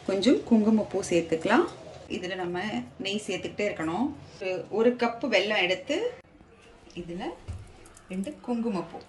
கொஞ்சம் குங்குமப்பூ சேர்த்துக்கலாம் இதில் நம்ம நெய் சேர்த்துக்கிட்டே இருக்கணும் ஒரு- ஒரு கப்பு வெல்லம் எடுத்து இதில் ரெண்டு குங்குமப்பூ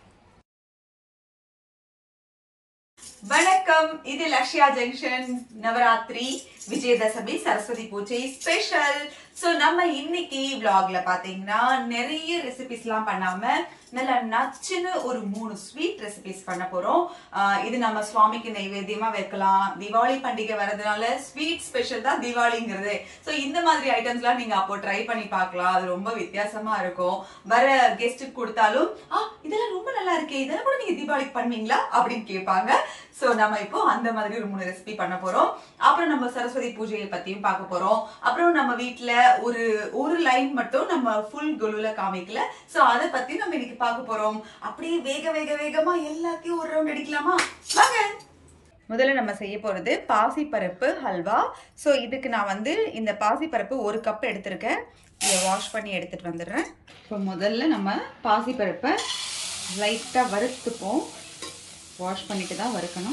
வணக்கம் இது Lakshya junction Navaratri Vijayadashami Saraswati Puja special so நம்ம இன்னைக்கு vlogல பாத்தீங்கன்னா நிறைய ரெசிபிஸ் எல்லாம் பண்ணாம நல்ல நச்சுன்னு ஒரு மூணு ஸ்வீட் ரெசிபிஸ் பண்ண போறோம் ஆஹ் இது நம்ம சுவாமிக்கு நைவேத்தியமா வைக்கலாம் தீபாவளி பண்டிகை வரதுனால ஸ்வீட் ஸ்பெஷல் தான் தீபாவளிங்கிறது சோ இந்த மாதிரி ஐட்டம்ஸ்லாம் நீங்க அப்போ ட்ரை பண்ணி பார்க்கலாம் அது ரொம்ப வித்தியாசமா இருக்கும் வர கெஸ்ட்டுக்கு கொடுத்தாலும் ஆ இதெல்லாம் ரொம்ப நல்லா இருக்கே இதெல்லாம் கூட நீங்க தீபாவளிக்கு பண்ணுவீங்களா அப்படின்னு கேட்பாங்க சோ நம்ம இப்போ அந்த மாதிரி ஒரு மூணு ரெசிபி பண்ண போறோம் அப்புறம் நம்ம சரஸ்வதி பூஜையை பத்தியும் பார்க்க போறோம் அப்புறம் நம்ம வீட்ல ஒரு ஒரு லைன் மட்டும் நம்ம ஃபுல் குலுல காமிக்கல சோ அதை பத்தி நம்ம இன்னைக்கு பார்க்க போறோம் அப்படியே வேக வேக வேகமா எல்லாத்தையும் ஒரு ரவுண்ட் அடிக்கலாமா வாங்க முதல்ல நம்ம செய்ய போகிறது பாசிப்பருப்பு ஹல்வா ஸோ இதுக்கு நான் வந்து இந்த பாசிப்பருப்பு ஒரு கப் எடுத்திருக்கேன் இதை வாஷ் பண்ணி எடுத்துகிட்டு வந்துடுறேன் இப்போ முதல்ல நம்ம பாசிப்பருப்பை லைட்டாக வறுத்துப்போம் வாஷ் பண்ணிட்டு தான் வறுக்கணும்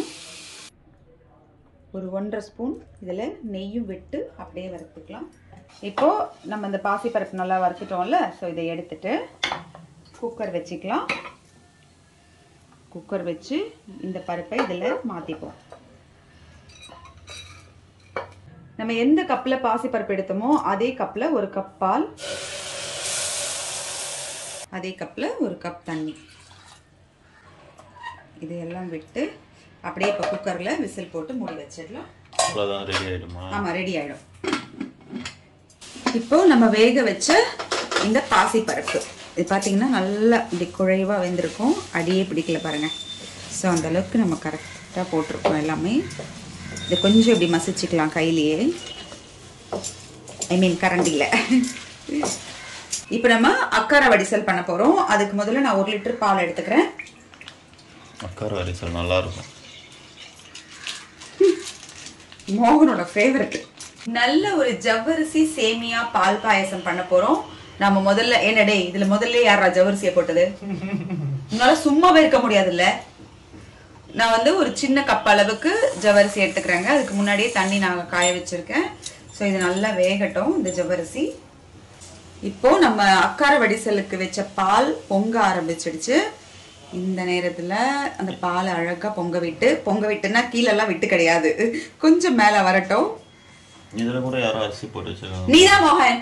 ஒரு ஒன்றரை ஸ்பூன் இதில் நெய்யும் விட்டு அப்படியே வறுத்துக்கலாம் இப்போது நம்ம இந்த பாசிப்பருப்பு நல்லா வறுத்துட்டோம்ல ஸோ இதை எடுத்துட்டு குக்கர் வச்சுக்கலாம் குக்கர் வச்சு இந்த பருப்பை இதில் மாற்றிப்போம் நம்ம எந்த கப்பில் பாசிப்பருப்பு எடுத்தோமோ அதே கப்பில் ஒரு கப் பால் அதே கப்பில் ஒரு கப் தண்ணி இதையெல்லாம் விட்டு அப்படியே இப்போ குக்கரில் விசில் போட்டு மூடி வச்சிடலாம் அவ்வளோதான் ரெடி ஆகிடுமா ஆமாம் ரெடி ஆகிடும் இப்போ நம்ம வேக வச்ச இந்த பாசிப்பருப்பு இது பார்த்தீங்கன்னா நல்லா இப்படி குழைவாக வெந்திருக்கும் அடியே பிடிக்கல பாருங்கள் ஸோ அந்த அளவுக்கு நம்ம கரெக்டாக போட்டிருக்கோம் எல்லாமே இது கொஞ்சம் இப்படி மசிச்சுக்கலாம் கையிலேயே ஐ மீன் கரண்டியில் இப்போ நம்ம அக்கார வடிசல் பண்ண போகிறோம் அதுக்கு முதல்ல நான் ஒரு லிட்டர் பால் எடுத்துக்கிறேன் அக்கார வரிசல் நல்லா இருக்கும் மோகனோட ஃபேவரட் நல்ல ஒரு ஜவ்வரிசி சேமியா பால் பாயசம் பண்ண போறோம் நம்ம முதல்ல என்னடே இதுல முதல்ல யாரா ஜவ்வரிசியை போட்டது உன்னால சும்மாவே இருக்க முடியாதுல்ல நான் வந்து ஒரு சின்ன கப் அளவுக்கு ஜவ்வரிசி எடுத்துக்கிறேங்க அதுக்கு முன்னாடியே தண்ணி நான் காய வச்சிருக்கேன் ஸோ இது நல்லா வேகட்டும் இந்த ஜவ்வரிசி இப்போ நம்ம அக்கார வடிசலுக்கு வச்ச பால் பொங்க ஆரம்பிச்சிடுச்சு இந்த நேரத்துல அந்த பாலை அழகா பொங்க விட்டு பொங்க விட்டுன்னா கீழெல்லாம் விட்டு கிடையாது கொஞ்சம் மேல வரட்டும் இதில் கூட யாரோ அரிசி போட்டு வச்சிருக்காங்க நீதான் மோகன்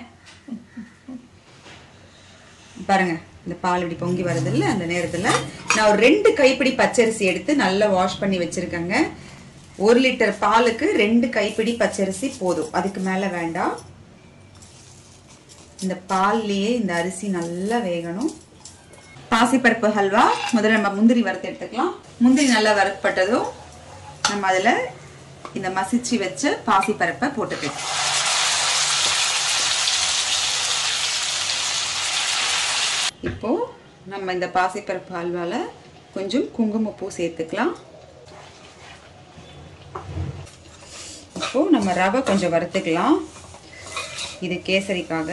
பாருங்க இந்த பால் இப்படி பொங்கி வருது இல்ல அந்த நேரத்துல நான் ஒரு ரெண்டு கைப்பிடி பச்சரிசி எடுத்து நல்லா வாஷ் பண்ணி வச்சிருக்கேங்க ஒரு லிட்டர் பாலுக்கு ரெண்டு கைப்பிடி பச்சரிசி போதும் அதுக்கு மேல வேண்டாம் இந்த பால்லையே இந்த அரிசி நல்லா வேகணும் பாசிப்பருப்பு ஹல்வா முதல்ல நம்ம முந்திரி வறுத்து எடுத்துக்கலாம் முந்திரி நல்லா வறுப்பட்டதும் நம்ம அதுல இந்த மசிச்சு வச்ச பாசிப்பருப்பை போட்டுக்கலாம் இப்போ நம்ம இந்த பாசிப்பருப்பு ஹல்வால கொஞ்சம் குங்குமப்பூ சேர்த்துக்கலாம் இப்போ நம்ம ரவை கொஞ்சம் வறுத்துக்கலாம் இது கேசரிக்காக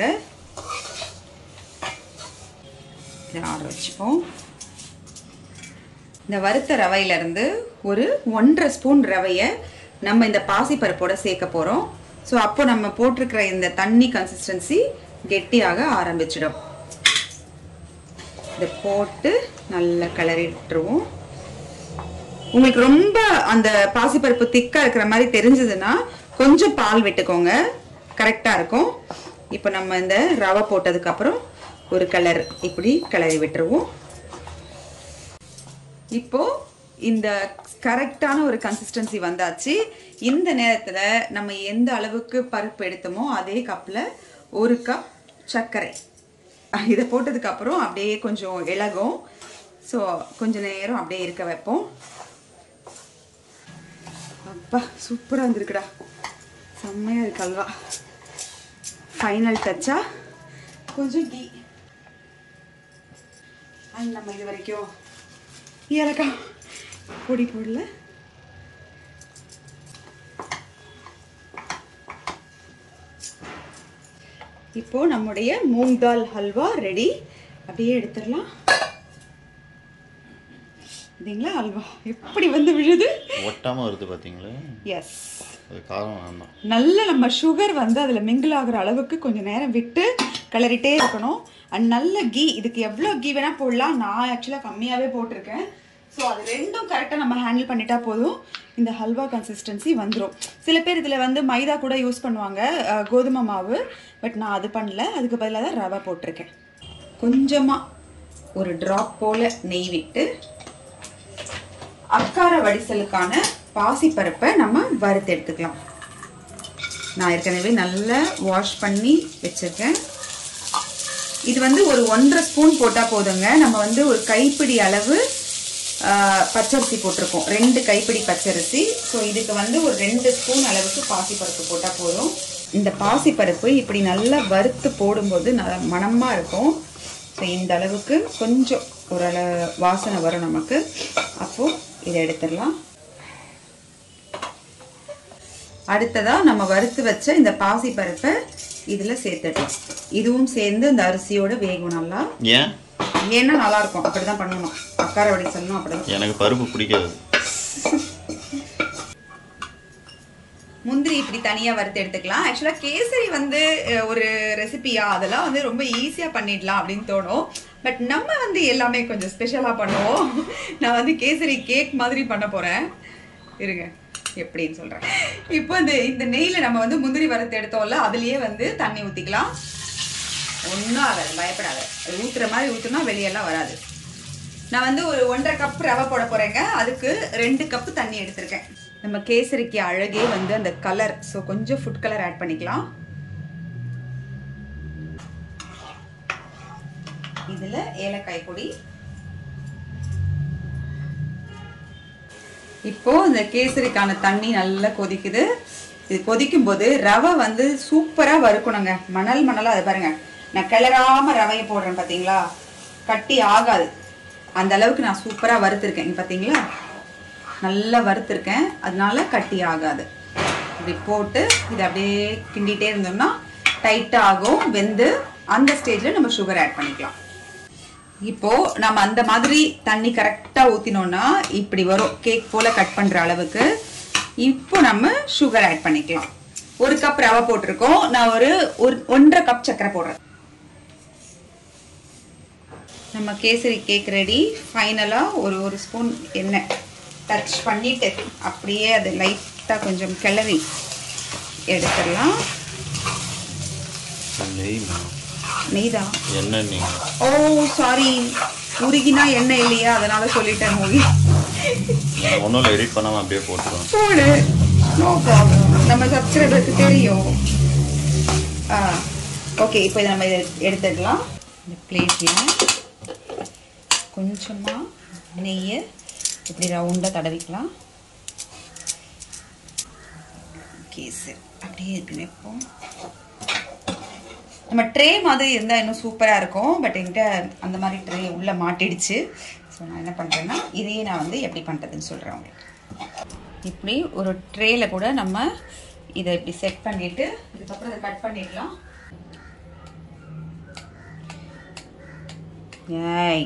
இதை ஆற வச்சுப்போம் இந்த வறுத்த ரவையிலேருந்து ஒரு ஒன்றரை ஸ்பூன் ரவையை நம்ம இந்த பாசிப்பருப்போட சேர்க்க போகிறோம் ஸோ அப்போ நம்ம போட்டிருக்கிற இந்த தண்ணி கன்சிஸ்டன்சி கெட்டியாக ஆரம்பிச்சிடும் இதை போட்டு நல்லா கிளறிட்டுருவோம் உங்களுக்கு ரொம்ப அந்த பாசிப்பருப்பு திக்காக இருக்கிற மாதிரி தெரிஞ்சதுன்னா கொஞ்சம் பால் விட்டுக்கோங்க கரெக்டாக இருக்கும் இப்போ நம்ம இந்த ரவை போட்டதுக்கப்புறம் ஒரு கலர் இப்படி கிளறி விட்டுருவோம் இப்போ இந்த கரெக்டான ஒரு கன்சிஸ்டன்சி வந்தாச்சு இந்த நேரத்தில் நம்ம எந்த அளவுக்கு பருப்பு எடுத்தோமோ அதே கப்பில் ஒரு கப் சர்க்கரை இதை போட்டதுக்கப்புறம் அப்படியே கொஞ்சம் இலகும் ஸோ கொஞ்ச நேரம் அப்படியே இருக்க வைப்போம் அப்பா சூப்பராக வந்திருக்குடா செம்மையாக இருக்கு அல்வா ஃபைனல் டச்சா கொஞ்சம் கீ அண்ட் நம்ம இது வரைக்கும் ஏலக்காய் பொடி போடல இப்போ நம்முடைய மூங் தால் ஹல்வா ரெடி அப்படியே எடுத்துடலாம் இதுங்களா அல்வா எப்படி வந்து விழுது ஒட்டாமல் வருது பார்த்தீங்களா எஸ் அது காரணம் நான் தான் நல்ல நம்ம சுகர் வந்து அதில் மிங்கிள் ஆகுற அளவுக்கு கொஞ்சம் நேரம் விட்டு கிளறிட்டே இருக்கணும் அண்ட் நல்ல கீ இதுக்கு எவ்வளோ கீ வேணால் போடலாம் நான் ஆக்சுவலாக கம்மியாகவே போட்டிருக்கேன் ஸோ அது ரெண்டும் கரெக்டாக நம்ம ஹேண்டில் பண்ணிட்டா போதும் இந்த ஹல்வா கன்சிஸ்டன்சி வந்துடும் சில பேர் இதில் வந்து மைதா கூட யூஸ் பண்ணுவாங்க அஹ், கோதுமை மாவு பட் நான் அது பண்ணல அதுக்கு பதிலாக தான் ரவை போட்டிருக்கேன் கொஞ்சமாக ஒரு ட்ராப் போல் நெய் விட்டு அக்கார வடிசலுக்கான பாசிப்பருப்பை நம்ம வறுத்து எடுத்துக்கலாம் நான் ஏற்கனவே நல்லா வாஷ் பண்ணி வச்சிருக்கேன் இது வந்து ஒரு ஒன்றரை ஸ்பூன் போட்டால் போதுங்க நம்ம வந்து ஒரு கைப்பிடி அளவு ஆ, பச்சரிசி போட்டிருக்கோம் ரெண்டு கைப்பிடி பச்சரிசி ஸோ இதுக்கு வந்து ஒரு ரெண்டு ஸ்பூன் அளவுக்கு பாசிப்பருப்பு போட்டால் போதும் இந்த பாசிப்பருப்பு இப்படி நல்லா வறுத்து போடும்போது நல்ல மணமாக இருக்கும் ஸோ இந்த அளவுக்கு கொஞ்சம் ஒரு அள வாசனை வரும் நமக்கு அப்போது இதை எடுத்துடலாம் அடுத்ததா நம்ம வறுத்து வச்ச இந்த பாசி பருப்பை இதுல சேர்த்துடலாம் இதுவும் சேர்ந்து இந்த அரிசியோட வேகும் நல்லா ஏன் ஏன்னா நல்லா இருக்கும் அப்படிதான் பண்ணணும் அக்கார வடி சொல்லணும் அப்படிதான் எனக்கு பருப்பு பிடிக்காது முந்திரி இப்படி தனியா வறுத்து எடுத்துக்கலாம் ஆக்சுவலா கேசரி வந்து அஹ், ஒரு ரெசிபியா அதெல்லாம் வந்து ரொம்ப ஈஸியா பண்ணிடலாம் அப்படின்னு தோணும் பட் நம்ம வந்து எல்லாமே கொஞ்சம் ஸ்பெஷலா பண்ணுவோம் நான் வந்து கேசரி கேக் மாதிரி பண்ண போறேன் இருங்க எப்படின்னு சொல்றேன் இப்போ இந்த இந்த நெய்ல நம்ம வந்து முந்திரி வறுத்து எடுத்தோம்ல அதுலயே வந்து தண்ணி ஊத்திக்கலாம் ஒன்றும் ஆகாது பயப்படாத அது ஊத்துற மாதிரி ஊத்துனா வெளியெல்லாம் வராது நான் வந்து ஒரு ஒன்றரை கப் ரவை போட போறேங்க அதுக்கு ரெண்டு கப் தண்ணி எடுத்திருக்கேன் நம்ம கேசரிக்கு அழகே வந்து அந்த கலர் ஸோ கொஞ்சம் ஃபுட் கலர் ஆட் பண்ணிக்கலாம் இதுல ஏலக்காய் பொடி இப்போ இந்த கேசரிக்கான தண்ணி நல்லா கொதிக்குது இது கொதிக்கும் போது ரவை வந்து சூப்பரா வறுக்கணுங்க மணல் மணலா அது பாருங்க நான் கிளறாம ரவையை போடுறேன் பாத்தீங்களா கட்டி ஆகாது அந்த அளவுக்கு நான் சூப்பரா வறுத்திருக்கேன் இங்க பாத்தீங்களா நல்லா வறுத்திருக்கேன் அதனால கட்டி ஆகாது இப்படி போட்டு இதை அப்படியே கிண்டிட்டே இருந்தோம்னா டைட்டாக ஆகும் வெந்து அந்த ஸ்டேஜ்ல நம்ம சுகர் ஆட் பண்ணிக்கலாம் இப்போ நம்ம அந்த மாதிரி தண்ணி கரெக்டா ஊத்தினோம்னா இப்படி வரும் கேக் போல கட் பண்ற அளவுக்கு இப்போ நம்ம சுகர் ஆட் பண்ணிக்கலாம் ஒரு கப் ரவை போட்டிருக்கோம் நான் ஒரு ஒரு ஒன்றரை கப் சர்க்கரை போடுறேன் நம்ம கேசரி கேக் ரெடி ஃபைனலாக ஒரு ஒரு ஸ்பூன் எண்ணெய் டச் பண்ணிட்டு அப்படியே அது லைட்டாக கொஞ்சம் கிளறி எடுத்துடலாம் நெய் நெய் தான் என்ன நீங்கள் ஓ சாரி உருகினா எண்ணெய் இல்லையா அதனால சொல்லிட்டேன் மூவி ஒன்றும் இல்லை எடிட் பண்ணாமல் அப்படியே போட்டுருவேன் போடு நோ ப்ராப்ளம் நம்ம சப்ஸ்கிரைபருக்கு தெரியும் ஆ ஓகே இப்போ இதை நம்ம இதை எடுத்துடலாம் இந்த பிளேட்டில் கொஞ்சமாக நெய்யை இப்படி ரவுண்டாக தடவிக்கலாம் ஓகே சரி அப்படியே இப்படி வைப்போம் நம்ம ட்ரே மாதிரி இருந்தால் இன்னும் சூப்பராக இருக்கும் பட் என்கிட்ட அந்த மாதிரி ட்ரே உள்ளே மாட்டிடுச்சு ஸோ நான் என்ன பண்ணுறேன்னா இதையே நான் வந்து எப்படி பண்ணுறதுன்னு சொல்கிறேன் உங்களுக்கு இப்படி ஒரு ட்ரேல கூட நம்ம இதை இப்படி செட் பண்ணிட்டு இதுக்கப்புறம் இதை கட் பண்ணிடலாம் ஏய்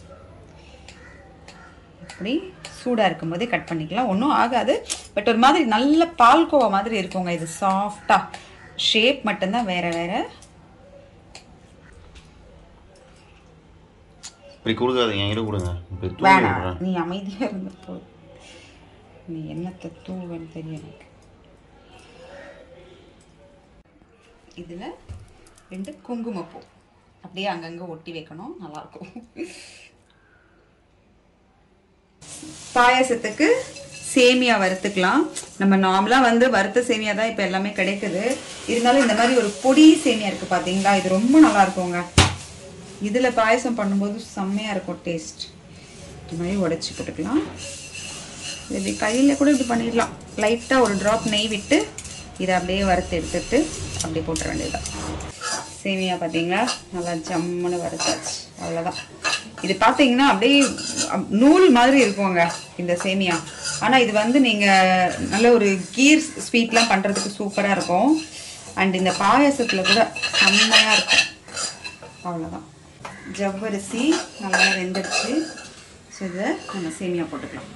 இப்படி சூடாக இருக்கும்போதே கட் பண்ணிக்கலாம் ஒன்றும் ஆகாது பட் ஒரு மாதிரி நல்ல பால்கோவா மாதிரி இருக்குங்க இது சாஃப்டாக ஷேப் மட்டும்தான் வேற வேற இப்படி கொடுக்காதீங்க என்கிட்ட கொடுங்க இப்படி தூக்கி வேணாம் விடுறேன் நீ அமைதியாக இருந்த போ நீ என்னத்தை தூள்வேன்னு தெரியும் எனக்கு இதில் ரெண்டு குங்குமப்பூ அப்படியே அங்கங்கே ஒட்டி வைக்கணும் நல்லாயிருக்கும் பாயாசத்துக்கு சேமியா வறுத்துக்கலாம் நம்ம நார்மலாக வந்து வறுத்த சேமியா தான் இப்போ எல்லாமே கிடைக்குது இருந்தாலும் இந்த மாதிரி ஒரு பொடி சேமியா இருக்குது பார்த்தீங்களா இது ரொம்ப நல்லா இருக்குங்க இதில் பாயசம் பண்ணும்போது செம்மையாக இருக்கும் டேஸ்ட் இந்த மாதிரி உடச்சி போட்டுக்கலாம் இப்படி கையில் கூட இப்படி பண்ணிடலாம் லைட்டாக ஒரு ட்ராப் நெய் விட்டு இதை அப்படியே வறுத்து எடுத்துட்டு அப்படியே போட்டுற வேண்டியதுதான் சேமியா பார்த்தீங்களா நல்லா ஜம்முன்னு வறுத்தாச்சு அவ்வளோதான் இது பார்த்தீங்கன்னா அப்படியே அப்- நூல் மாதிரி இருக்குங்க இந்த சேமியா ஆனால் இது வந்து நீங்கள் நல்ல ஒரு கீர் ஸ்வீட்லாம் பண்ணுறதுக்கு சூப்பராக இருக்கும் அண்ட் இந்த பாயாசத்தில் கூட செம்மையாக இருக்கும் அவ்வளோதான் ஜவ்வரிசி நல்லா வெந்துடுச்சு ஸோ இதை நம்ம சேமியா போட்டுக்கலாம்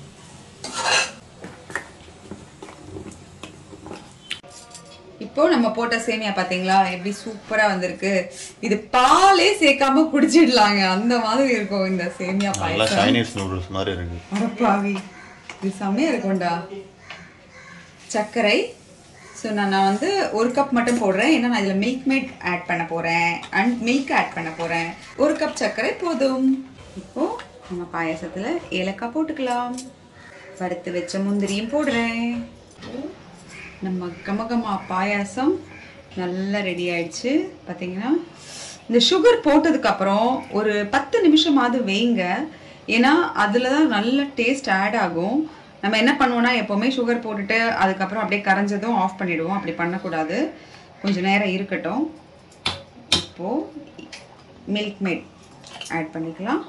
இப்போ நம்ம போட்ட சேமியா பாத்தீங்களா எப்படி சூப்பரா வந்திருக்கு இது பாலே சேர்க்காம குடிச்சிடலாங்க அந்த மாதிரி இருக்கும் இந்த சேமியா நல்லா பாயசம் சைனீஸ் நூடுல்ஸ் மாதிரி இருக்கு அடப்பாவி இது செம்மையா இருக்கும்டா சர்க்கரை ஸோ நான் நான் வந்து ஒரு கப் மட்டும் போடுறேன் ஏன்னா நான் இதில் மில்க் மேட் ஆட் பண்ண போகிறேன் அண்ட் மில்க் ஆட் பண்ண போகிறேன் ஒரு கப் சர்க்கரை போதும் இப்போ நம்ம பாயாசத்தில் ஏலக்காய் போட்டுக்கலாம் வறுத்து வச்ச முந்திரியும் போடுறேன் நம்ம கமகமா பாயாசம் நல்லா ரெடி ஆயிடுச்சு பார்த்தீங்கன்னா இந்த சுகர் போட்டதுக்கப்புறம் ஒரு பத்து நிமிஷமாவது வைங்க ஏன்னா அதில் தான் நல்ல டேஸ்ட் ஆட் ஆகும் நம்ம என்ன பண்ணுவோம்னா எப்போவுமே சுகர் போட்டுட்டு அதுக்கப்புறம் அப்படியே கரைஞ்சதும் ஆஃப் பண்ணிடுவோம் அப்படி பண்ணக்கூடாது கொஞ்சம் நேரம் இருக்கட்டும் இப்போது மில்க் மேட் ஆட் பண்ணிக்கலாம்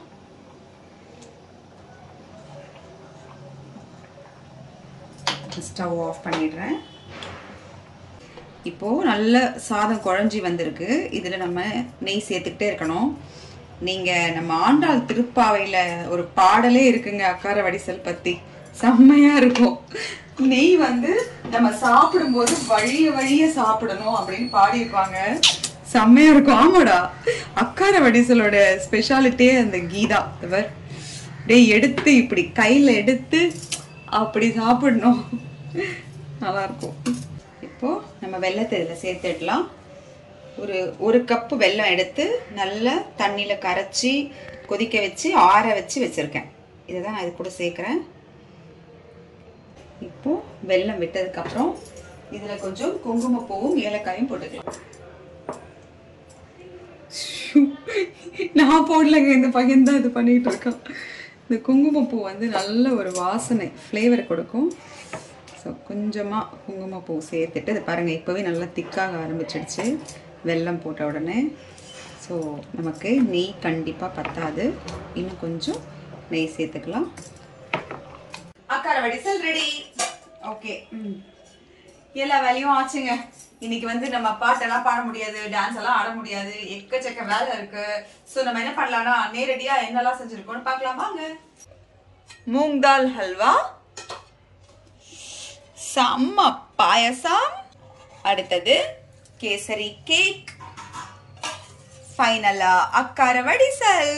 ஸ்டவ் ஆஃப் பண்ணிடுறேன் இப்போது நல்ல சாதம் குழஞ்சி வந்திருக்கு இதில் நம்ம நெய் சேர்த்துக்கிட்டே இருக்கணும் நீங்கள் நம்ம ஆண்டாள் திருப்பாவையில் ஒரு பாடலே இருக்குங்க அக்கார வடிசல் பற்றி செம்மையாக இருக்கும் நெய் வந்து நம்ம சாப்பிடும்போது வழிய வழிய சாப்பிடணும் அப்படின்னு பாடியிருப்பாங்க செம்மையா இருக்கும் ஆமாடா அக்கார வடிசலோட ஸ்பெஷாலிட்டியே அந்த கீதா இவர் டேய் எடுத்து இப்படி கையில் எடுத்து அப்படி சாப்பிடணும் நல்லா இருக்கும் இப்போ நம்ம வெள்ளத்தை இதில் சேர்த்துடலாம் ஒரு ஒரு கப்பு வெல்லம் எடுத்து நல்லா தண்ணியில் கரைச்சி கொதிக்க வச்சு ஆற வச்சு வச்சுருக்கேன் இதை தான் நான் இது கூட சேர்க்குறேன் இப்போ வெல்லம் விட்டதுக்கப்புறம் இதில் கொஞ்சம் குங்குமப்பூவும் ஏலக்காயும் போட்டுக்கலாம் நான் போடலைங்க இந்த பையன் தான் இது பண்ணிட்டு இருக்கான் இந்த குங்குமப்பூ வந்து நல்ல ஒரு வாசனை ஃப்ளேவர் கொடுக்கும் ஸோ கொஞ்சமாக குங்குமப்பூ சேர்த்துட்டு இது பாருங்கள் இப்போவே நல்லா திக்காக ஆரம்பிச்சிடுச்சு வெல்லம் போட்ட உடனே ஸோ நமக்கு நெய் கண்டிப்பாக பத்தாது இன்னும் கொஞ்சம் நெய் சேர்த்துக்கலாம் அக்கார வடிசல் ரெடி ஓகே ம் எல்லா வேலையும் ஆச்சுங்க இன்னைக்கு வந்து நம்ம பாட்டெல்லாம் பாட முடியாது டான்ஸ் எல்லாம் ஆட முடியாது எக்கச்சக்க வேலை இருக்கு சோ நம்ம என்ன பண்ணலாம்னா நேரடியா என்னெல்லாம் செஞ்சிருக்கோம்னு பார்க்கலாம் வாங்க மூங் தால் ஹல்வா செம்ம பாயசம் அடுத்தது கேசரி கேக் ஃபைனலா அக்கார வடிசல்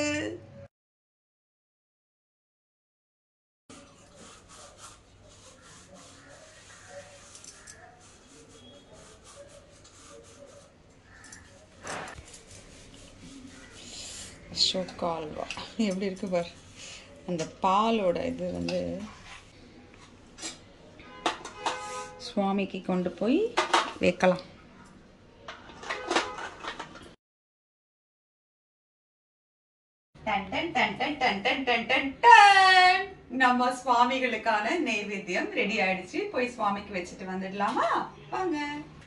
அசோகா அல்வா எப்படி இருக்கு பார் அந்த பாலோட இது வந்து சுவாமிக்கு கொண்டு போய் வைக்கலாம் டன் டன் டன் டன் டன் டன் டன் டன் டன். நம்ம சுவாமிகளுக்கான நெய்வேத்தியம் ரெடி ஆயிடுச்சு போய் சுவாமிக்கு வச்சுட்டு வந்துடலாமா வாங்க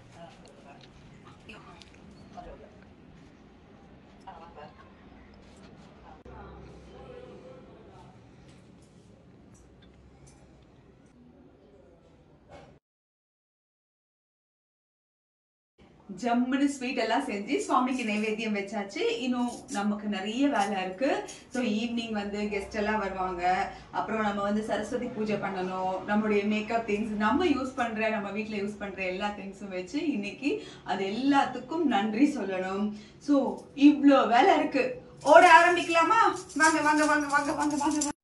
ஜம்முன்னு ஸ்வீட் எல்லாம் செஞ்சு சுவாமிக்கு நைவேத்தியம் வச்சாச்சு இன்னும் நமக்கு நிறைய வேலை இருக்கு ஸோ ஈவினிங் வந்து கெஸ்ட் எல்லாம் வருவாங்க அப்புறம் நம்ம வந்து சரஸ்வதி பூஜை பண்ணணும் நம்மளுடைய மேக்கப் திங்ஸ் நம்ம யூஸ் பண்ற நம்ம வீட்ல யூஸ் பண்ற எல்லா திங்ஸும் வச்சு இன்னைக்கு அது எல்லாத்துக்கும் நன்றி சொல்லணும் ஸோ இவ்வளோ வேலை இருக்கு ஓட ஆரம்பிக்கலாமா வாங்க வாங்க வாங்க வாங்க வாங்க வாங்க வாங்க.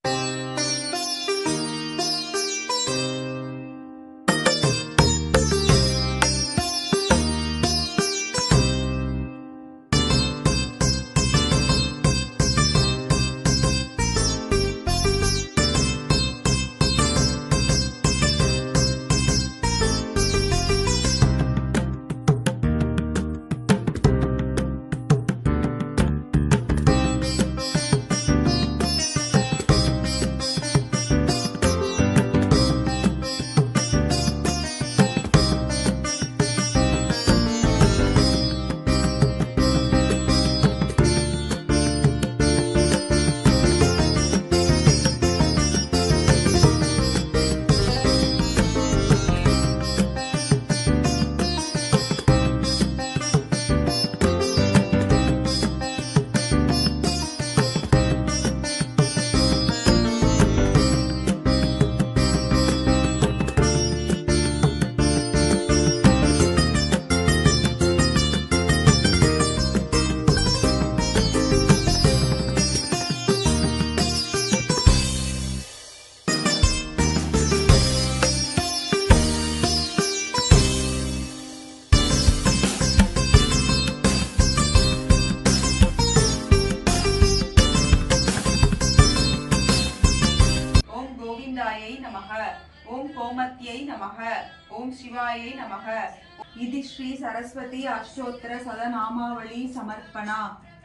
ஓம் கோமத்யை நமக ஓம் சிவாயை நமக இது ஸ்ரீ சரஸ்வதி அஷ்டோத்திர சதநாமாவளி சமர்ப்பணா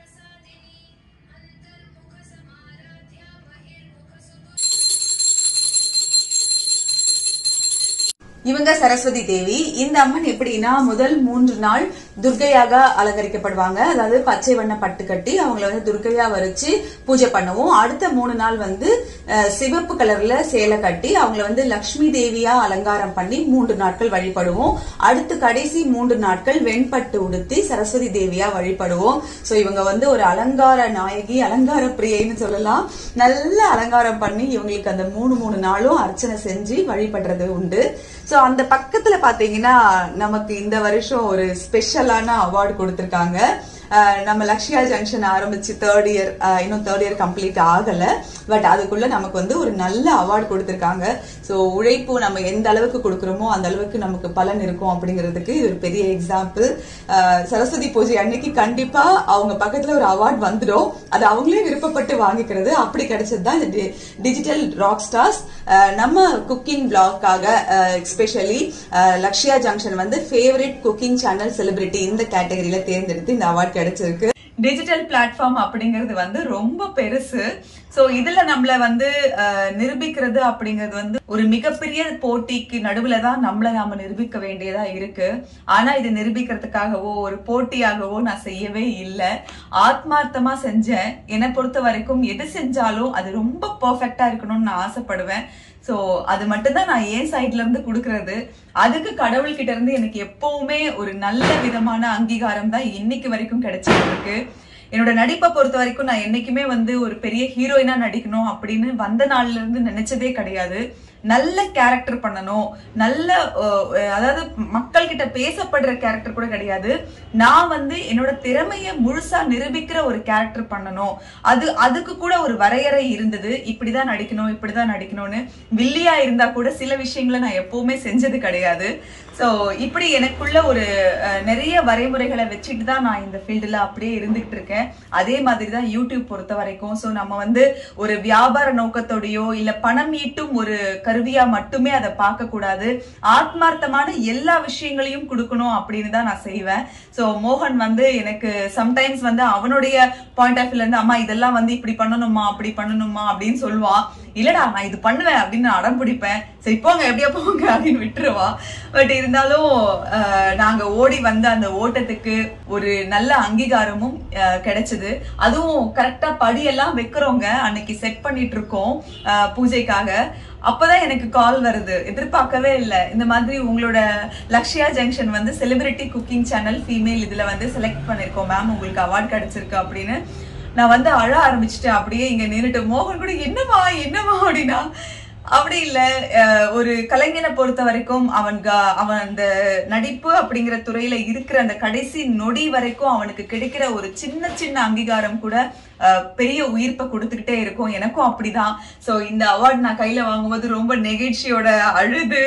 இவங்க சரஸ்வதி தேவி இந்த அம்மன் எப்படின்னா முதல் மூன்று நாள் துர்க்கையாக அலங்கரிக்கப்படுவாங்க அதாவது பச்சை வண்ண பட்டு கட்டி அவங்கள வந்து துர்க்கையா வரைச்சு பூஜை பண்ணுவோம் அடுத்த மூணு நாள் வந்து அஹ், சிவப்பு கலர்ல சேலை கட்டி அவங்கள வந்து லக்ஷ்மி தேவியா அலங்காரம் பண்ணி மூன்று நாட்கள் வழிபடுவோம் அடுத்து கடைசி மூன்று நாட்கள் வெண்பட்டு உடுத்தி சரஸ்வதி தேவியா வழிபடுவோம் சோ இவங்க வந்து ஒரு அலங்கார நாயகி அலங்கார பிரியைன்னு சொல்லலாம் நல்ல அலங்காரம் பண்ணி இவங்களுக்கு அந்த மூணு மூணு நாளும் அர்ச்சனை செஞ்சு வழிபடுறது உண்டு சோ அந்த பக்கத்துல பாத்தீங்கன்னா நமக்கு இந்த வருஷம் ஒரு ஸ்பெஷலான அவார்டு கொடுத்திருக்காங்க அஹ் நம்ம லக்ஷ்யா ஜங்ஷன் ஆரம்பிச்சு தேர்ட் இயர் இன்னும் தேர்ட் இயர் கம்ப்ளீட் ஆகல பட் அதுக்குள்ள நமக்கு வந்து ஒரு நல்ல அவார்டு கொடுத்திருக்காங்க சோ உழைப்பு நம்ம எந்த அளவுக்கு கொடுக்குறோமோ அந்த அளவுக்கு நமக்கு பலன் இருக்கும் அப்படிங்கிறதுக்கு இது ஒரு பெரிய எக்ஸாம்பிள் சரஸ்வதி பூஜை அன்னைக்கு கண்டிப்பா அவங்க பக்கத்துல ஒரு அவார்டு வந்துடும் அது அவங்களே விருப்பப்பட்டு வாங்கிக்கிறது அப்படி கிடைச்சது தான் இந்த டிஜிட்டல் ராக் ஸ்டார்ஸ் நம்ம குக்கிங் பிளாக்காக எஸ்பெஷலி லக்ஷ்யா ஜங்ஷன் வந்து ஃபேவரட் குக்கிங் சேனல் செலிபிரிட்டி இந்த கேட்டகரியில தேர்ந்தெடுத்து இந்த அவார்ட் கிடைச்சிருக்கு டிஜிட்டல் பிளாட்ஃபார்ம் அப்படிங்கிறது வந்து ரொம்ப பெருசு சோ இதுல நம்மள வந்து அஹ், நிரூபிக்கிறது அப்படிங்கிறது வந்து ஒரு மிகப்பெரிய போட்டிக்கு நடுவுல தான் நம்மள நாம நிரூபிக்க வேண்டியதா இருக்கு ஆனா இது நிரூபிக்கிறதுக்காகவோ ஒரு போட்டியாகவோ நான் செய்யவே இல்லை ஆத்மார்த்தமா செஞ்சேன் என்னை பொறுத்த வரைக்கும் எது செஞ்சாலும் அது ரொம்ப பெர்ஃபெக்டா இருக்கணும்னு நான் ஆசைப்படுவேன் சோ அது மட்டும்தான் நான் ஏன் சைட்ல இருந்து கொடுக்கறது அதுக்கு கடவுள்கிட்ட இருந்து எனக்கு எப்பவுமே ஒரு நல்ல விதமான அங்கீகாரம் தான் இன்னைக்கு வரைக்கும் கிடைச்சிட்டு இருக்கு என்னோட நடிப்பை பொறுத்த வரைக்கும் நான் என்னைக்குமே வந்து ஒரு பெரிய ஹீரோயினா நடிக்கணும் அப்படின்னு வந்த நாள்ல இருந்து நினைச்சதே கிடையாது நல்ல கேரக்டர் பண்ணணும் நல்ல அஹ், அதாவது மக்கள் கிட்ட பேசப்படுற கேரக்டர் கூட கிடையாது நான் வந்து என்னோட திறமைய முழுசா நிரூபிக்கிற ஒரு கேரக்டர் பண்ணணும் அது அதுக்கு கூட ஒரு வரையறை இருந்தது இப்படிதான் நடிக்கணும் இப்படிதான் நடிக்கணும்னு வில்லியா இருந்தா கூட சில விஷயங்களை நான் எப்பவுமே செஞ்சது கிடையாது சோ இப்படி எனக்குள்ள ஒரு அஹ், நிறைய வரைமுறைகளை வச்சுட்டு தான் நான் இந்த ஃபீல்டுல அப்படியே இருந்துகிட்டு இருக்கேன் அதே மாதிரி தான் யூடியூப் பொறுத்த வரைக்கும் சோ நம்ம வந்து ஒரு வியாபார நோக்கத்தோடயோ இல்ல பணம் ஈட்டும் ஒரு கருவியா மட்டுமே அதை பார்க்க கூடாது ஆத்மார்த்தமான எல்லா விஷயங்களையும் கொடுக்கணும் அப்படின்னு தான் நான் செய்வேன் சோ மோகன் வந்து எனக்கு சம்டைம்ஸ் வந்து அவனுடைய பாயிண்ட் ஆஃப் வியூல இருந்து அம்மா இதெல்லாம் வந்து இப்படி பண்ணணுமா அப்படி பண்ணணுமா அப்படின்னு சொல்லுவான் இல்லடா நான் இது பண்ணுவேன் அப்படின்னு நான் அடம் பிடிப்பேன் சரி போங்க எப்படியா போங்க அப்படின்னு விட்டுருவா பட் இருந்தாலும் அஹ், நாங்க ஓடி வந்த அந்த ஓட்டத்துக்கு ஒரு நல்ல அங்கீகாரமும் அஹ், கிடைச்சது அதுவும் கரெக்டா படியெல்லாம் வைக்கிறோங்க அன்னைக்கு செட் பண்ணிட்டு இருக்கோம் அஹ், பூஜைக்காக அப்பதான் எனக்கு கால் வருது எதிர்பார்க்கவே இல்லை இந்த மாதிரி உங்களோட லக்ஷ்யா ஜங்ஷன் வந்து செலிபிரிட்டி குக்கிங் சேனல் ஃபீமேல் இதுல வந்து செலக்ட் பண்ணிருக்கோம் மேம் உங்களுக்கு அவார்ட் கிடைச்சிருக்கு அப்படின்னு நான் வந்து அழ ஆரம்பிச்சுட்டேன் அப்படியே இங்க நின்னுட்டு மோகன் கூட என்னமா என்னமா அப்படின்னா அப்படி இல்ல அஹ், ஒரு கலைஞனை பொறுத்த வரைக்கும் அவன் க- அவன் அந்த நடிப்பு அப்படிங்கிற துறையில இருக்கிற அந்த கடைசி நொடி வரைக்கும் அவனுக்கு கிடைக்கிற ஒரு சின்ன சின்ன அங்கீகாரம் கூட அஹ், பெரிய உயிர்ப்பை கொடுத்துக்கிட்டே இருக்கும் எனக்கும் அப்படிதான் சோ இந்த அவார்ட் நான் கையில வாங்கும்போது ரொம்ப நெகிழ்ச்சியோட அழுது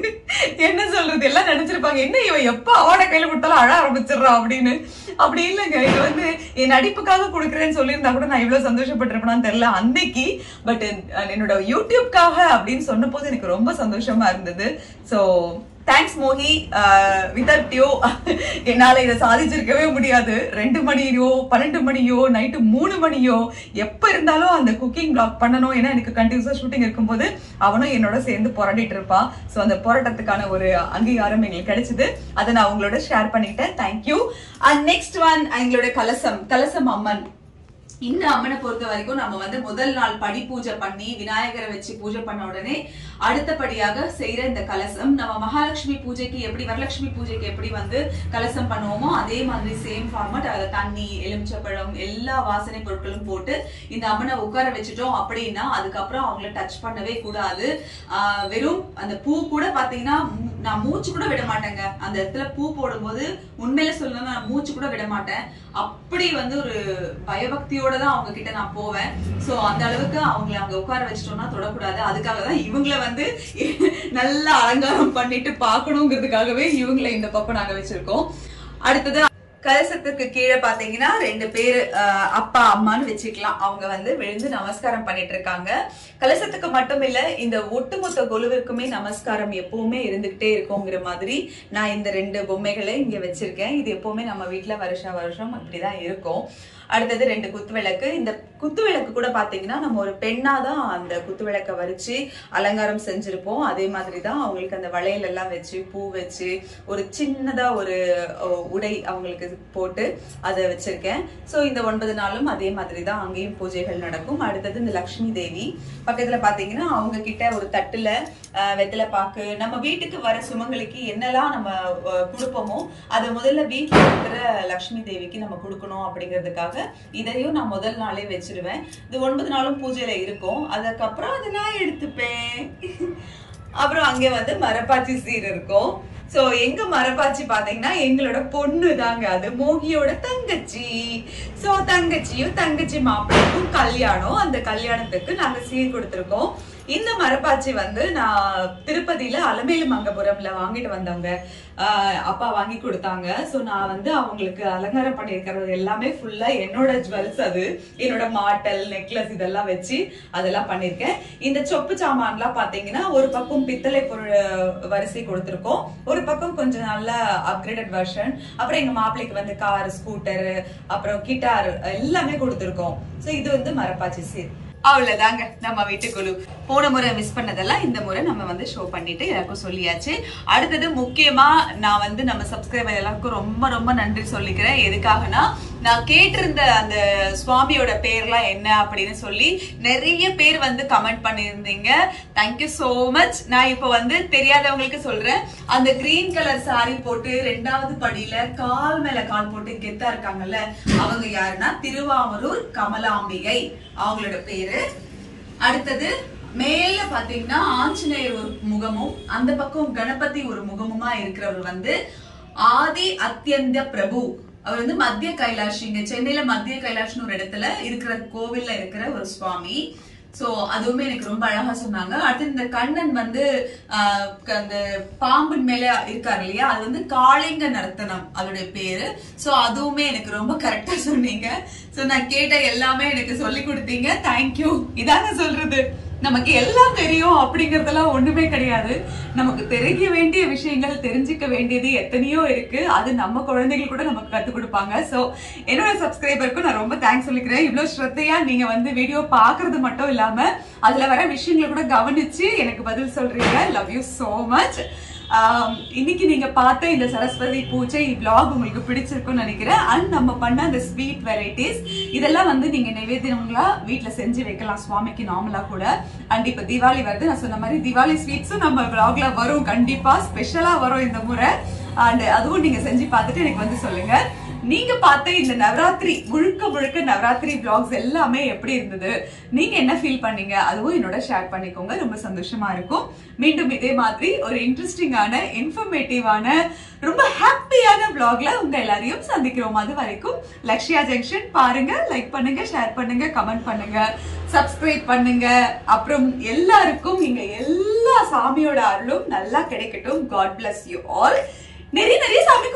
என்ன சொல்றது எல்லாம் நினைச்சிருப்பாங்க என்ன இவன் எப்ப அவார்டை கையில கொடுத்தாலும் அழ ஆரம்பிச்சிடுறான் அப்படின்னு அப்படி இல்லைங்க இது வந்து என் நடிப்புக்காக கொடுக்குறேன்னு சொல்லியிருந்தா கூட நான் இவ்வளவு சந்தோஷப்பட்டிருப்பேனான்னு தெரியல அன்னைக்கு பட் என்னோட யூடியூப்காக அப்படின்னு சொன்ன போது எனக்கு ரொம்ப சந்தோஷமா இருந்தது சோ தேங்க்ஸ் மோகி வித்தவுட் யூ என்னால இதை சாதிச்சிருக்கவே முடியாது ரெண்டு மணியோ பன்னெண்டு மணியோ நைட்டு மூணு மணியோ எப்ப இருந்தாலும் அந்த குக்கிங் பிளாக் பண்ணணும் ஏன்னா எனக்கு கண்டினியூஸா ஷூட்டிங் இருக்கும்போது அவனும் என்னோட சேர்ந்து போராடிட்டு இருப்பான் சோ அந்த போராட்டத்துக்கான ஒரு அங்கீகாரம் எங்களுக்கு கிடைச்சது அதை நான் உங்களோட ஷேர் பண்ணிட்டேன் தேங்க்யூ அண்ட் நெக்ஸ்ட் ஒன் எங்களோட கலசம் கலசம் அம்மன் இந்த அம்மனை பொறுத்த வரைக்கும் நம்ம வந்து முதல் நாள் படி பூஜை பண்ணி விநாயகரை வச்சு பூஜை பண்ண உடனே அடுத்தபடியாக செய்யற இந்த கலசம் நம்ம மகாலட்சுமி பூஜைக்கு எப்படி வரலட்சுமி பூஜைக்கு எப்படி வந்து கலசம் பண்ணுவோமோ அதே மாதிரி சேம் ஃபார்மட் அதுல தண்ணி எலுமிச்சப்பழம் எல்லா வாசனை பொருட்களும் போட்டு இந்த அம்மனை உட்கார வச்சுட்டோம் அப்படின்னா அதுக்கப்புறம் அவங்கள டச் பண்ணவே கூடாது ஆஹ் வெறும் அந்த பூ கூட பாத்தீங்கன்னா மூ- நான் மூச்சு கூட விட மாட்டேங்க அந்த இடத்துல பூ போடும்போது உண்மையில சொல்லணும்னா நான் மூச்சு கூட விட மாட்டேன் அப்படி வந்து ஒரு பயபக்தியோட தான் அவங்க கிட்ட நான் போவேன் சோ அந்த அளவுக்கு அவங்கள அங்க உட்கார வச்சிட்டோம்னா தொடக்கூடாது அதுக்காக தான் இவங்கள வந்து நல்லா அலங்காரம் பண்ணிட்டு பார்க்கணுங்கிறதுக்காகவே இவங்கள இந்த பக்கம் நாங்க வச்சிருக்கோம் அடுத்தது கலசத்துக்கு கீழே பாத்தீங்கன்னா ரெண்டு பேர் அஹ், அப்பா அம்மான்னு வச்சுக்கலாம் அவங்க வந்து விழுந்து நமஸ்காரம் பண்ணிட்டு இருக்காங்க கலசத்துக்கு மட்டும் இல்ல இந்த ஒட்டுமொத்த குழுவிற்குமே நமஸ்காரம் எப்பவுமே இருந்துகிட்டே இருக்குங்கிற மாதிரி நான் இந்த ரெண்டு பொம்மைகளை இங்க வச்சிருக்கேன் இது எப்பவுமே நம்ம வீட்ல வருஷா வருஷம் இப்படிதான் இருக்கும் அடுத்தது ரெண்டு குத்துவிளக்கு இந்த குத்துவிளக்கு கூட பாத்தீங்கன்னா நம்ம ஒரு பெண்ணா தான் அந்த குத்துவிளக்க வரிச்சு அலங்காரம் செஞ்சிருப்போம் அதே மாதிரி தான் அவங்களுக்கு அந்த வளையல் எல்லாம் வச்சு பூ வச்சு ஒரு சின்னதா ஒரு அஹ், உடை அவங்களுக்கு போட்டு அதை வச்சிருக்கேன் சோ இந்த ஒன்பது நாளும் அதே மாதிரி தான் அங்கேயும் பூஜைகள் நடக்கும் அடுத்தது இந்த லக்ஷ்மி தேவி பக்கத்துல பாத்தீங்கன்னா அவங்க கிட்ட ஒரு தட்டுல அஹ், வெத்தலை பாக்கு நம்ம வீட்டுக்கு வர சுமங்களுக்கு என்னெல்லாம் நம்ம அஹ், கொடுப்போமோ அதை முதல்ல வீட்டுல இருக்கிற லக்ஷ்மி தேவிக்கு நம்ம கொடுக்கணும் அப்படிங்கிறதுக்காக இதையும் நான் முதல் நாளே வச்சிருவேன் இது ஒன்பது நாளும் பூஜையில இருக்கும் அதுக்கப்புறம் அதை நான் எடுத்துப்பேன் அப்புறம் அங்க வந்து மரப்பாச்சி சீர் இருக்கும் சோ எங்க மரப்பாச்சி பாத்தீங்கன்னா எங்களோட பொண்ணு தாங்க அது மோகியோட தங்கச்சி சோ தங்கச்சியும் தங்கச்சி மாப்பிள்ளைக்கும் கல்யாணம் அந்த கல்யாணத்துக்கு நாங்க சீர் கொடுத்திருக்கோம் இந்த மரப்பாச்சி வந்து நான் திருப்பதியில அலமேலு மங்கபுரம்ல வாங்கிட்டு வந்தவங்க ஆஹ் அப்பா வாங்கி கொடுத்தாங்க சோ நான் வந்து அவங்களுக்கு அலங்காரம் பண்ணியிருக்கிறது எல்லாமே ஃபுல்லா என்னோட ஜுவல்ஸ் அது என்னோட மாட்டல் நெக்லஸ் இதெல்லாம் வச்சு அதெல்லாம் பண்ணியிருக்கேன் இந்த சொப்பு சாமான்லாம் பாத்தீங்கன்னா ஒரு பக்கம் பித்தளை பொருள் வரிசை கொடுத்திருக்கோம் ஒரு பக்கம் கொஞ்சம் நல்ல அப்கிரேடட் வெர்ஷன் அப்புறம் எங்க மாப்பிள்ளைக்கு வந்து கார் ஸ்கூட்டர் அப்புறம் கிட்டார் எல்லாமே கொடுத்திருக்கோம் சோ இது வந்து மரப்பாச்சி சீர் அவ்வளவுதாங்க நம்ம வீட்டுக்குழு போன முறை மிஸ் பண்ணதெல்லாம் இந்த முறை நம்ம வந்து ஷோ பண்ணிட்டு எல்லாருக்கும் சொல்லியாச்சு அடுத்தது முக்கியமா நான் வந்து நம்ம சப்ஸ்கிரைபர் எல்லாருக்கும் ரொம்ப ரொம்ப நன்றி சொல்லிக்கிறேன் எதுக்காகனா நான் கேட்டிருந்த அந்த சுவாமியோட பேர்லாம் என்ன அப்படின்னு சொல்லி நிறைய பேர் வந்து கமெண்ட் பண்ணியிருந்தீங்க தேங்க்யூ so மச் நான் இப்போ வந்து தெரியாதவங்களுக்கு சொல்றேன் அந்த கிரீன் கலர் saree போட்டு ரெண்டாவது படியில கால் மேல கால் போட்டு கெத்தா இருக்காங்கல்ல அவங்க யாருன்னா திருவாமூர் கமலாம்பிகை அவங்களோட பேரு அடுத்தது மேல பாத்தீங்கன்னா ஆஞ்சநேயர் ஒரு முகமும் அந்த பக்கம் கணபதி ஒரு முகமுமா இருக்கிறவர் வந்து ஆதி அத்தியந்த பிரபு அவர் வந்து மத்திய கைலாஷ் இங்க சென்னையில மத்திய கைலாஷ்னு ஒரு இடத்துல இருக்கிற கோவில்ல இருக்கிற ஒரு சுவாமி சோ அதுவுமே எனக்கு ரொம்ப அழகா சொன்னாங்க அடுத்து இந்த கண்ணன் வந்து ஆஹ், க- அந்த பாம்பின் மேல இருக்காரு இல்லையா அது வந்து காளிங்க நர்த்தனம் அதோடைய பேரு சோ அதுவுமே எனக்கு ரொம்ப கரெக்டா சொன்னீங்க சோ நான் கேட்ட எல்லாமே எனக்கு சொல்லி கொடுத்தீங்க தேங்க்யூ இதாங்க சொல்றது நமக்கு எல்லாம் தெரியும் அப்படிங்கறதெல்லாம் ஒண்ணுமே கிடையாது நமக்கு தெரிய வேண்டிய விஷயங்கள் தெரிஞ்சுக்க வேண்டியது எத்தனையோ இருக்கு அது நம்ம குழந்தைகள் கூட நமக்கு கத்துக் கொடுப்பாங்க சோ என்னோட சப்ஸ்கிரைபருக்கும் நான் ரொம்ப தேங்க்ஸ் சொல்லிக்கிறேன் இவ்வளவு ஸ்ரத்தையா நீங்க வந்து வீடியோ பாக்குறது மட்டும் இல்லாம அதுல வர விஷயங்களை கூட கவனிச்சு எனக்கு பதில் சொல்றீங்க லவ் யூ so மச் ஆம், இன்னைக்கு நீங்க பார்த்த இந்த சரஸ்வதி பூஜை vlog உங்களுக்கு பிடிச்சிருக்கும்னு நினைக்கிறேன் அண்ட் நம்ம பண்ண அந்த ஸ்வீட் வெரைட்டிஸ் இதெல்லாம் வந்து நீங்க நைவேத்தியங்களா வீட்ல செஞ்சு வைக்கலாம் சுவாமிக்கு நார்மலா கூட அண்ட் இப்ப தீபாவளி வருது நான் சொன்ன மாதிரி தீபாவளி ஸ்வீட்ஸும் நம்ம vlogல வரும் கண்டிப்பா ஸ்பெஷலா வரும் இந்த முறை அண்ட் அதுவும் நீங்க செஞ்சு பார்த்துட்டு எனக்கு வந்து சொல்லுங்க நீங்க பார்த்த இந்த நவராத்திரி முழுக்க முழுக்க நவராத்திரி vlogs எல்லாமே எப்படி இருந்தது நீங்க என்ன ஃபீல் பண்ணீங்க அதுவும் என்னோட ஷேர் பண்ணிக்கோங்க ரொம்ப சந்தோஷமா இருக்கும் மீண்டும் இதே மாதிரி ஒரு இன்ட்ரெஸ்டிங்கான இன்ஃபர்மேட்டிவான ரொம்ப ஹாப்பியான vlogல உங்க எல்லாரையும் சந்திக்கிறோம் அது வரைக்கும் லக்ஷ்யா ஜங்ஷன் பாருங்க லைக் பண்ணுங்க ஷேர் பண்ணுங்க கமெண்ட் பண்ணுங்க சப்ஸ்கிரைப் பண்ணுங்க அப்புறம் எல்லாருக்கும் இங்க எல்லா சாமியோட அருளும் நல்லா கிடைக்கட்டும் காட் bless யூ ஆல் நிறைய நிறைய சாமி